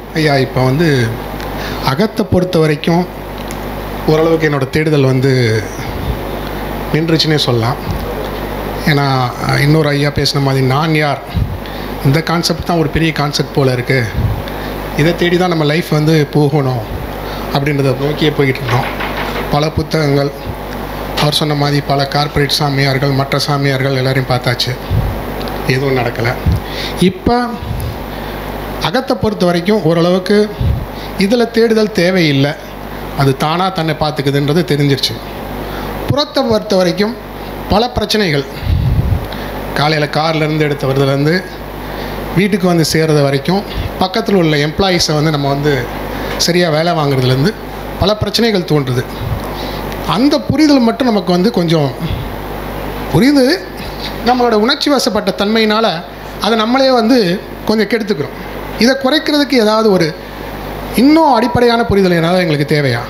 ஐயா இப்போ வந்து அகத்தை பொறுத்த வரைக்கும் ஓரளவுக்கு என்னோடய தேடுதல் வந்து நின்றுச்சுன்னே சொல்லலாம் ஏன்னா அஹ், இன்னொரு ஐயா பேசின மாதிரி நான் யார் இந்த கான்செப்ட் தான் ஒரு பெரிய கான்செப்ட் போல் இருக்குது இதை தேடி தான் நம்ம லைஃப் வந்து போகணும் அப்படின்றத நோக்கியே போய்கிட்டு இருந்தோம் பல புத்தகங்கள் அவர் சொன்ன மாதிரி பல கார்ப்பரேட் சாமியார்கள் மற்ற சாமியார்கள் எல்லாரையும் பார்த்தாச்சு எதுவும் நடக்கலை இப்போ அகத்தை பொறுத்த வரைக்கும் ஓரளவுக்கு இதில் தேடுதல் தேவையில்லை அது தானாக தன்னை பார்த்துக்குதுன்றது தெரிஞ்சிருச்சு புறத்தை பொறுத்த வரைக்கும் பல பிரச்சனைகள் காலையில் கார்லேருந்து எடுத்து வரதுலேருந்து வீட்டுக்கு வந்து சேர்றது வரைக்கும் பக்கத்தில் உள்ள எம்ப்ளாயீஸை வந்து நம்ம வந்து சரியாக வேலை வாங்குறதுலேருந்து பல பிரச்சனைகள் தோன்றுது அந்த புரிதல் மட்டும் நமக்கு வந்து கொஞ்சம் புரியுது நம்மளோட உணர்ச்சி வசப்பட்ட தன்மையினால் அதை நம்மளே வந்து கொஞ்சம் கெடுத்துக்கிறோம் இதை குறைக்கிறதுக்கு ஏதாவது ஒரு இன்னும் அடிப்படையான புரிதல் ஏதாவது எங்களுக்கு தேவையா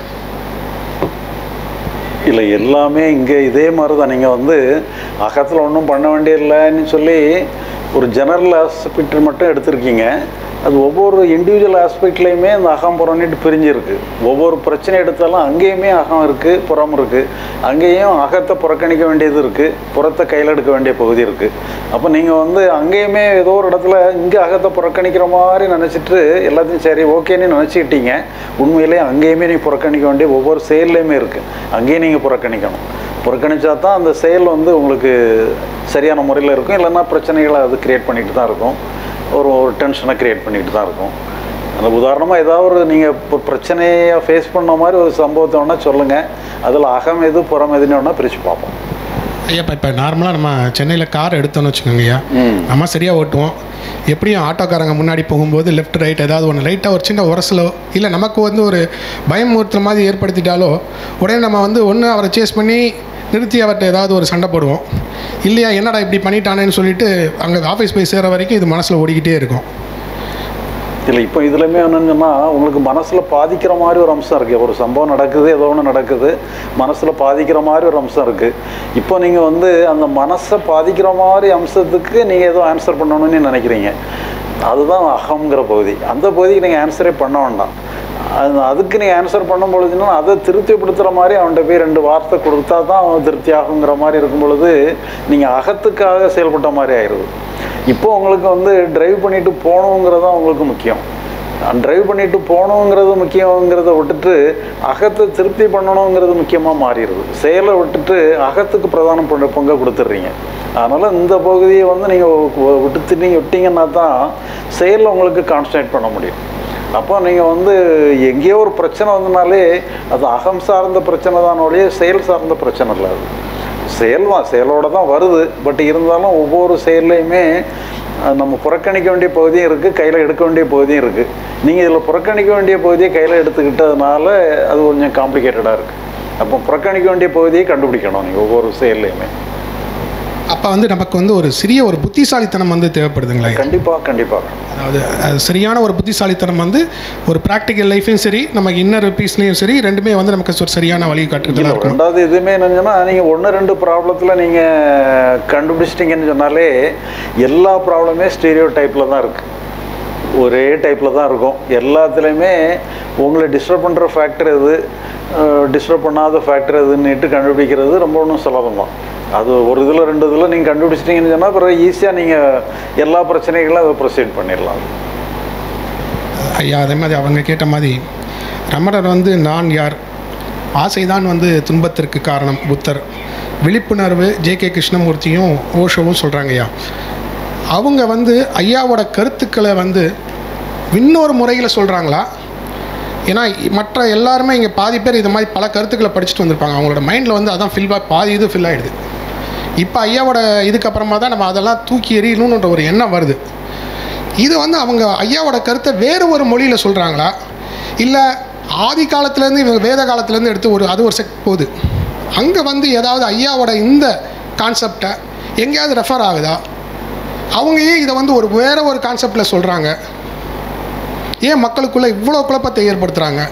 இல்லை எல்லாமே இங்கே இதே மாதிரி தான் நீங்கள் வந்து அகத்தில் ஒன்றும் பண்ண வேண்டியதில்லைன்னு சொல்லி ஒரு ஜெனரல் ஆஸ்பெக்ட் மட்டும் எடுத்திருக்கீங்க அது ஒவ்வொரு இண்டிவிஜுவல் ஆஸ்பெக்ட்லேயுமே அந்த அகம் புறம்னுட்டு பிரிஞ்சிருக்கு ஒவ்வொரு பிரச்சனை எடுத்தாலும் அங்கேயுமே அகம் இருக்குது புறம் இருக்குது அங்கேயும் அகத்தை புறக்கணிக்க வேண்டியது இருக்குது புறத்தை கையில் எடுக்க வேண்டிய பகுதி இருக்குது அப்போ நீங்கள் வந்து அங்கேயுமே ஏதோ ஒரு இடத்துல இங்கே அகத்தை புறக்கணிக்கிற மாதிரி நினச்சிட்டு எல்லாத்தையும் சரி ஓகேன்னு நினச்சிக்கிட்டீங்க உண்மையிலேயே அங்கேயுமே நீங்கள் புறக்கணிக்க வேண்டிய ஒவ்வொரு செயல்லையுமே இருக்குது அங்கேயும் நீங்கள் புறக்கணிக்கணும் புறக்கணிச்சா தான் அந்த செயல் வந்து உங்களுக்கு சரியான முறையில் இருக்கும் இல்லைன்னா பிரச்சனைகளை அது கிரியேட் பண்ணிட்டு தான் இருக்கும் ஒரு ஒரு டென்ஷனை கிரியேட் பண்ணிட்டு தான் இருக்கும் அந்த உதாரணமாக ஏதாவது ஒரு நீங்கள் இப்போ பிரச்சனையை ஃபேஸ் பண்ண மாதிரி ஒரு சம்பவத்தை வேணா சொல்லுங்கள் அதில் அகம் எது புறம் எதுன்னு வேணால் பிரித்து பார்ப்போம் ஐயா இப்போ இப்போ நார்மலாக நம்ம சென்னையில் கார் எடுத்தோம்னு வச்சுக்கோங்க ஐயா ம் நம்ம சரியாக ஓட்டுவோம் எப்படியும் ஆட்டோக்காரங்க முன்னாடி போகும்போது லெஃப்ட் ரைட் ஏதாவது ஒன்று லைட்டாக ஒரு சின்ன உரசலோ இல்லை நமக்கு வந்து ஒரு பயம் ஒருத்தர் மாதிரி ஏற்படுத்திட்டாலோ உடனே நம்ம வந்து ஒன்று அவரை சேஸ் பண்ணி நிறுத்தி அவர்கிட்ட ஏதாவது ஒரு சண்டை போடுவோம் இல்லையா என்னடா இப்படி பண்ணிட்டானேன்னு சொல்லிட்டு அங்கே ஆஃபீஸ் போய் சேர வரைக்கும் இது மனசில் ஓடிக்கிட்டே இருக்கும் இல்லை இப்போ இதுலையுமே என்னன்னு சொன்னால் உங்களுக்கு மனசில் பாதிக்கிற மாதிரி ஒரு அம்சம் இருக்குது ஒரு சம்பவம் நடக்குது ஏதோ ஒன்று நடக்குது மனசில் பாதிக்கிற மாதிரி ஒரு அம்சம் இருக்குது இப்போ நீங்கள் வந்து அந்த மனசை பாதிக்கிற மாதிரி அம்சத்துக்கு நீங்கள் ஏதோ ஆன்சர் பண்ணணும்னு நினைக்கிறீங்க அதுதான் அகங்கிற பகுதி அந்த பகுதிக்கு நீங்கள் ஆன்சரே பண்ண வேண்டாம் அது அதுக்கு நீங்கள் ஆன்சர் பண்ணும் பொழுதுன்னா அதை திருப்திப்படுத்துகிற மாதிரி அவன்கிட்ட போய் ரெண்டு வார்த்தை கொடுத்தா தான் அவன் திருப்தி ஆகுங்கிற மாதிரி இருக்கும் பொழுது நீங்கள் அகத்துக்காக செயல்பட்ட மாதிரி ஆயிடுது இப்போ உங்களுக்கு வந்து டிரைவ் பண்ணிட்டு போகணுங்கிறது தான் உங்களுக்கு முக்கியம் டிரைவ் பண்ணிட்டு போகணுங்கிறது முக்கியங்கிறத விட்டுட்டு அகத்தை திருப்தி பண்ணணுங்கிறது முக்கியமாக மாறிடுது செயலை விட்டுட்டு அகத்துக்கு பிரதானம் பண்ண பங்கை கொடுத்துட்றீங்க அதனால் இந்த பகுதியை வந்து நீங்கள் விட்டு நீங்கள் விட்டீங்கன்னா தான் செயலில் உங்களுக்கு கான்சன்ட்ரேட் பண்ண முடியும் அப்போ நீங்கள் வந்து எங்கேயோ ஒரு பிரச்சனை வந்தனாலே அது அகம் சார்ந்த பிரச்சனை தான் ஒழிய செயல் சார்ந்த பிரச்சனை இல்லை அது செயல் தான் செயலோட தான் வருது பட் இருந்தாலும் ஒவ்வொரு செயல்லையுமே அஹ், நம்ம புறக்கணிக்க வேண்டிய பகுதியும் இருக்குது கையில் எடுக்க வேண்டிய பகுதியும் இருக்குது நீங்கள் இதில் புறக்கணிக்க வேண்டிய பகுதியை கையில் எடுத்துக்கிட்டதுனால அது கொஞ்சம் காம்ப்ளிகேட்டடாக இருக்குது அப்போ புறக்கணிக்க வேண்டிய பகுதியை கண்டுபிடிக்கணும் நீங்கள் ஒவ்வொரு செயல்லையுமே அப்போ வந்து நமக்கு வந்து ஒரு சிறிய ஒரு புத்திசாலித்தனம் வந்து தேவைப்படுதுங்களா ஐயா? கண்டிப்பாக கண்டிப்பாக அதாவது அது சரியான ஒரு புத்திசாலித்தனம் வந்து ஒரு ப்ராக்டிக்கல் லைஃப்லையும் சரி நமக்கு இன்னர் பீஸ்லேயும் சரி ரெண்டுமே வந்து நமக்கு ஒரு சரியான வழி காட்டுறதுலாம் இருக்கணும் ரெண்டாவது எதுவுமே என்னன்னா நீங்கள் ஒன்று ரெண்டு ப்ராப்ளத்தில் நீங்கள் கண்டுபிடிச்சிட்டிங்கன்னு சொன்னாலே எல்லா ப்ராப்ளமே ஸ்டீரியோ டைப்பில் தான் இருக்குது ஒரே டைப்பில் தான் இருக்கும் எல்லாத்துலேயுமே உங்களை டிஸ்டர்ப் பண்ணுற ஃபேக்டர் எது டிஸ்டர்ப் பண்ணாத ஃபேக்டர் எதுன்னுட்டு கண்டுபிடிக்கிறது ரொம்ப ஒன்றும் சுலபம் தான் அது ஒரு இதில் ரெண்டு இதில் நீங்கள் கண்டுபிடிச்சிட்டிங்கன்னு சொன்னால் அப்புறம் ஈஸியாக நீங்கள் எல்லா பிரச்சனைகளும் அதை ப்ரொசீட் பண்ணிடலாம் ஐயா அதே மாதிரி அவங்க கேட்ட மாதிரி ரமணர் வந்து நான் யார் ஆசைதான் வந்து துன்பத்திற்கு காரணம் புத்தர் விழிப்புணர்வு ஜே கே கிருஷ்ணமூர்த்தியும் ஓஷோவும் சொல்கிறாங்க ஐயா அவங்க வந்து ஐயாவோட கருத்துக்களை வந்து இன்னொரு முறையில் சொல்கிறாங்களா ஏன்னா மற்ற எல்லாருமே இங்கே பாதி பேர் இது மாதிரி பல கருத்துக்களை படிச்சுட்டு வந்திருப்பாங்க அவங்களோட மைண்டில் வந்து அதான் ஃபில் பாதி இது ஃபில் ஆகிடுது இப்போ ஐயாவோட இதுக்கப்புறமா தான் நம்ம அதெல்லாம் தூக்கி எறியணுன்ற ஒரு எண்ணம் வருது இது வந்து அவங்க ஐயாவோட கருத்தை வேறு ஒரு மொழியில் சொல்கிறாங்களா இல்லை ஆதி காலத்துலேருந்து இவங்க வேத காலத்துலேருந்து எடுத்து ஒரு அது ஒரு செக் போகுது அங்கே வந்து ஏதாவது ஐயாவோட இந்த கான்செப்டை எங்கேயாவது ரெஃபர் ஆகுதா அவங்க ஏன் இதை வந்து ஒரு வேறு ஒரு கான்செப்டில் சொல்கிறாங்க ஏன் மக்களுக்குள்ளே இவ்வளோ குழப்பத்தை ஏற்படுத்துகிறாங்க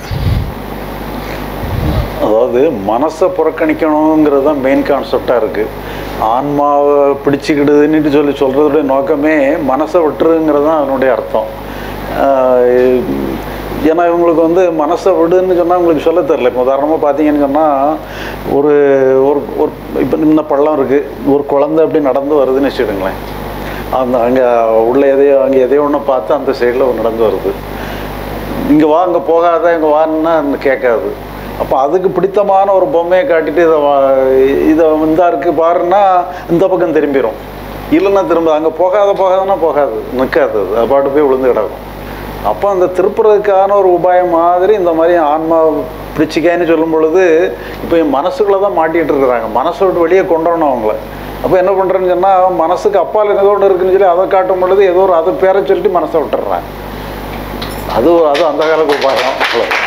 அதாவது மனசை புறக்கணிக்கணுங்கிறது தான் மெயின் கான்செப்டாக இருக்குது ஆன்மாவை பிடிச்சிக்கிடுதுன்னுட்டு சொல்லி சொல்கிறதுடைய நோக்கமே மனசை விட்டுருங்கிறது தான் அதனுடைய அர்த்தம் ஆஹ் ஏன்னா இவங்களுக்கு வந்து மனசை விடுன்னு சொன்னால் உங்களுக்கு சொல்ல தெரில இப்போ உதாரணமாக பார்த்தீங்கன்னு சொன்னால் ஒரு ஒரு ஒரு இப்போ இந்த பள்ளம் இருக்குது ஒரு குழந்தை அப்படி நடந்து வருதுன்னு வச்சுக்கிடுங்களேன் அந்த அங்கே உள்ள எதையோ அங்கே எதையோ ஒன்று பார்த்து அந்த சைடில் நடந்து வருது இங்கே வா அங்கே போகாத இங்கே வான்னா கேட்காது அப்போ அதுக்கு பிடித்தமான ஒரு பொம்மையை காட்டிட்டு இதை வா இதை இந்தா இருக்கு பாருன்னா இந்த பக்கம் திரும்பிடும் இல்லைன்னா திரும்ப அங்கே போகாத போகாதுன்னா போகாது நிற்காது அது அது பாட்டு போய் விழுந்து கிடக்கும் அப்போ அந்த திருப்புறதுக்கான ஒரு உபாயம் மாதிரி இந்த மாதிரி ஆன்மா பிடிச்சிக்கான்னு சொல்லும் பொழுது இப்போ என் மனசுக்குள்ளே தான் மாட்டிகிட்டு இருக்கிறாங்க மனசை விட்டு வெளியே கொண்டு வரணும் அவங்கள அப்போ என்ன பண்ணுறேன்னு சொன்னால் மனசுக்கு அப்பால் ஏதோ ஒன்று இருக்குன்னு சொல்லி அதை காட்டும் பொழுது ஏதோ ஒரு அதை பேரை சொல்லிட்டு மனசை விட்டுறாங்க அது அது அந்த காலத்து உபாயம் அவ்வளவுதான்.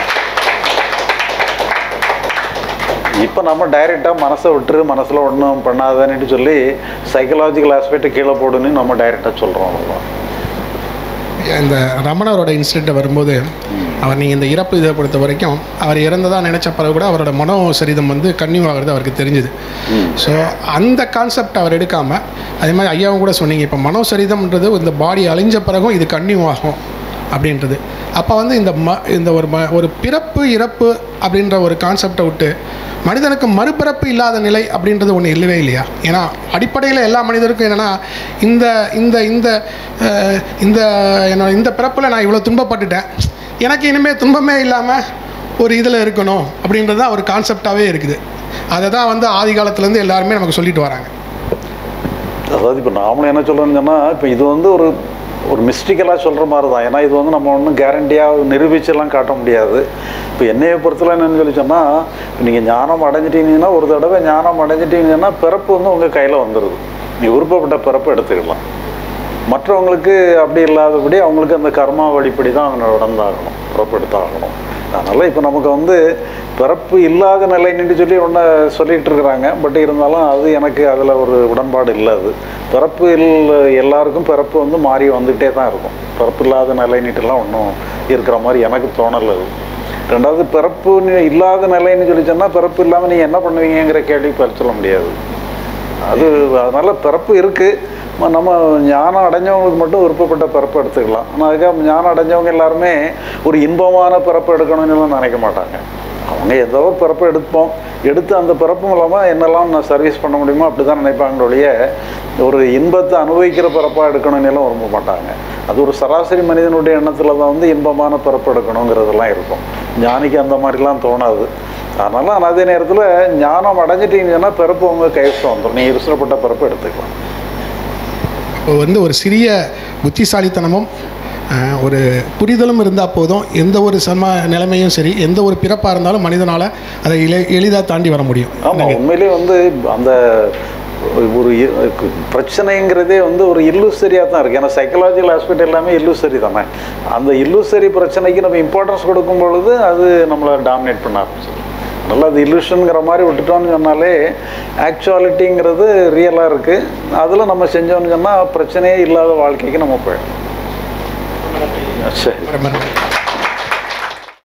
இப்போ நம்ம டைரெக்டாக மனசை விட்டுரு மனசில் ஒன்றும் பண்ணாதேன்னு சொல்லி சைக்கலாஜிக்கல் ஆஸ்பெக்ட் கீழே போடுன்னு நம்ம டைரெக்டாக சொல்கிறோம் அவ்வளோதான் இந்த ரமணரோட இன்சிடென்ட் வரும்போது அவர் நீங்கள் இந்த இறப்பு இதை பொறுத்த வரைக்கும் அவர் இறந்ததா நினச்ச பிறகு கூட அவரோட மனோ சரீரம் வந்து கன்னியூ ஆகிறது அவருக்கு தெரிஞ்சுது ஸோ அந்த கான்செப்ட் அவர் எடுக்காமல் அதே மாதிரி ஐயாவும் கூட சொன்னீங்க இப்போ மனோ சரீரம்ன்றது இந்த பாடி அழிஞ்ச பிறகும் இது கன்னியூ ஆகும் அப்படின்றது அப்போ வந்து இந்த ம இந்த ஒரு ம ஒரு பிறப்பு இறப்பு அப்படின்ற ஒரு கான்செப்டை விட்டு மனிதனுக்கு மறுபிறப்பு இல்லாத நிலை அப்படின்றது ஒன்று இல்லவே இல்லையா ஏன்னா அடிப்படையில் எல்லா மனிதருக்கும் என்னென்னா இந்த இந்த இந்த அஹ், இந்த என்னோட இந்த பிறப்பில் நான் இவ்வளோ துன்பப்பட்டுட்டேன் எனக்கு இனிமேல் துன்பமே இல்லாமல் ஒரு இதில் இருக்கணும் அப்படின்றது தான் ஒரு கான்செப்டாகவே இருக்குது அதை தான் வந்து ஆதி காலத்துலேருந்து எல்லாருமே நமக்கு சொல்லிட்டு வராங்க அதாவது இப்போ நாமளும் என்ன சொல்கிறோன்னு சொன்னால் இப்போ இது வந்து ஒரு ஒரு மிஸ்டிக்கலாக சொல்கிற மாதிரி தான் ஏன்னா இது வந்து நம்ம ஒன்றும் கேரண்டியாக நிரூபிச்செல்லாம் காட்ட முடியாது இப்போ என்னைய பொறுத்தல என்னன்னு சொல்லி சொன்னால் இப்போ நீங்கள் ஞானம் அடைஞ்சிட்டீங்கன்னா ஒரு தடவை ஞானம் அடைஞ்சிட்டீங்கன்னா பிறப்பு வந்து உங்கள் கையில் வந்துடுது நீ விருப்பப்பட்ட பிறப்பை எடுத்துக்கலாம் மற்றவங்களுக்கு அப்படி இல்லாதபடி அவங்களுக்கு அந்த கர்மா வழிப்படி தான் அவங்க நடந்தாகணும் பிறப்பு எடுத்தாகணும் அதனால் இப்போ நமக்கு வந்து பிறப்பு இல்லாத நிலைன்னு சொல்லி ஒன்று சொல்லிகிட்டு இருக்கிறாங்க பட் இருந்தாலும் அது எனக்கு அதில் ஒரு உடன்பாடு இல்லை அது பிறப்பு இல்லை எல்லாருக்கும் பிறப்பு வந்து மாறி வந்துகிட்டே தான் இருக்கும் பிறப்பு இல்லாத நிலைன்னுட்டுலாம் ஒன்றும் இருக்கிற மாதிரி எனக்கு தோணலை அது ரெண்டாவது பிறப்பு நி- இல்லாத நிலைன்னு சொல்லி சொன்னால் பிறப்பு இல்லாமல் நீங்கள் என்ன பண்ணுவீங்கங்கிற கேள்வி பதில் சொல்ல முடியாது அது அதனால பிறப்பு இருக்கு ம- நம்ம ஞானம் அடைஞ்சவங்களுக்கு மட்டும் விருப்பப்பட்ட பிறப்பு எடுத்துக்கலாம் ஆனால் அதுக்காக ஞானம் அடைஞ்சவங்க எல்லாருமே ஒரு இன்பமான பிறப்பு எடுக்கணும்னு எல்லாம் நினைக்க மாட்டாங்க அவங்க ஏதோ ஒரு பிறப்பு எடுப்போம் எடுத்து அந்த பிறப்பு மூலமாக என்னெல்லாம் நான் சர்வீஸ் பண்ண முடியுமோ அப்படி தான் நினைப்பாங்களே ஒழிய ஒரு இன்பத்தை அனுபவிக்கிற பிறப்பாக எடுக்கணும்னு எல்லாம் விரும்ப மாட்டாங்க அது ஒரு சராசரி மனிதனுடைய எண்ணத்தில் தான் வந்து இன்பமான பிறப்பு எடுக்கணுங்கிறதெல்லாம் இருக்கும் ஞானிக்கு அந்த மாதிரிலாம் தோணாது அதனால ஆனா அதே நேரத்தில் ஞானம் அடைஞ்சிட்டீங்கன்னா பிறப்பு உங்கள் கைவசம் வந்துடும் நீ இருசப்பட்ட பிறப்பு எடுத்துக்கலாம் இப்போ வந்து ஒரு சிறிய புத்திசாலித்தனமும் அஹ், ஒரு புரிதலும் இருந்தால் போதும் எந்த ஒரு சம நிலைமையும் சரி எந்த ஒரு பிறப்பாக இருந்தாலும் மனிதனால் அதை எளி எளிதாக தாண்டி வர முடியும் ஆமாம் உண்மையிலே வந்து அந்த ஒரு இ- பிரச்சனைங்கிறதே வந்து ஒரு இல்லுசரியாக தான் இருக்குது ஏன்னா சைக்கலாஜிக்கல் ஆஸ்பெக்ட் எல்லாமே இல்லுசரி தானே அந்த இல்லுசரி பிரச்சனைக்கு நம்ம இம்பார்ட்டன்ஸ் கொடுக்கும் பொழுது அது நம்மளை டாமினேட் பண்ண ஆரம்பிச்சிடும் அதனால் அது இல்லுஷனுங்கிற மாதிரி விட்டுட்டோம்னு சொன்னாலே ஆக்சுவாலிட்டிங்கிறது ரியலாக இருக்குது அதில் நம்ம செஞ்சோம்னு சொன்னால் பிரச்சனையே இல்லாத வாழ்க்கைக்கு நம்ம போயிடும் சரி ரொம்ப நன்றி.